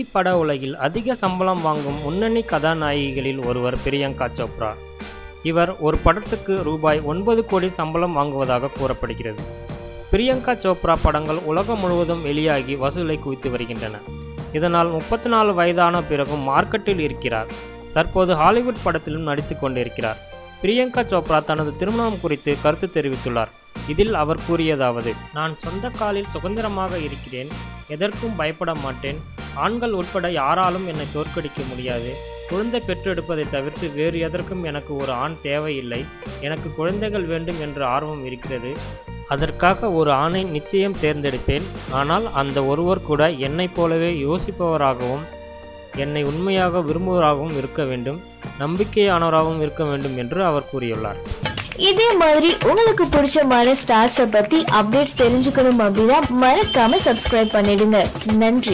பட உலகில் அதிக சம்பளம் வாங்கும் முன்னணி கதாநாயகிகளில் ஒருவர் பிரியங்கா சோப்ரா இவர் ஒரு படத்துக்கு ரூபாய் ஒன்பது கோடி சம்பளம் வாங்குவதாக கூறப்படுகிறது பிரியங்கா சோப்ரா படங்கள் உலகம் முழுவதும் வெளியாகி வசூலை குவித்து வருகின்றன இதனால் முப்பத்தி நாலு வயதான பிறகும் மார்க்கெட்டில் இருக்கிறார் தற்போது ஹாலிவுட் படத்திலும் நடித்து கொண்டிருக்கிறார் பிரியங்கா சோப்ரா தனது திருமணம் குறித்து கருத்து தெரிவித்துள்ளார் இதில் அவர் கூறியதாவது நான் சொந்த காலில் சுதந்திரமாக இருக்கிறேன் எதற்கும் பயப்பட மாட்டேன் ஆண்கள் உட்பட யாராலும் என்னை தோற்கடிக்க முடியாது குழந்தை பெற்றெடுப்பதை தவிர்த்து வேறு எதற்கும் எனக்கு ஒரு ஆண் தேவையில்லை எனக்கு குழந்தைகள் வேண்டும் என்ற ஆர்வம் இருக்கிறது அதற்காக ஒரு ஆணை நிச்சயம் தேர்ந்தெடுப்பேன் ஆனால் அந்த ஒருவர் கூட என்னைப் போலவே யோசிப்பவராகவும் என்னை உண்மையாக விரும்புவராகவும் இருக்க வேண்டும் நம்பிக்கையானவராகவும் இருக்க வேண்டும் என்று அவர் கூறியுள்ளார் இதே மாதிரி உங்களுக்கு பிடிச்சமான ஸ்டார்ஸை பத்தி அப்டேட்ஸ் தெரிஞ்சுக்கணும் அப்படின்னா மறக்காம சப்ஸ்கிரைப் பண்ணிடுங்க நன்றி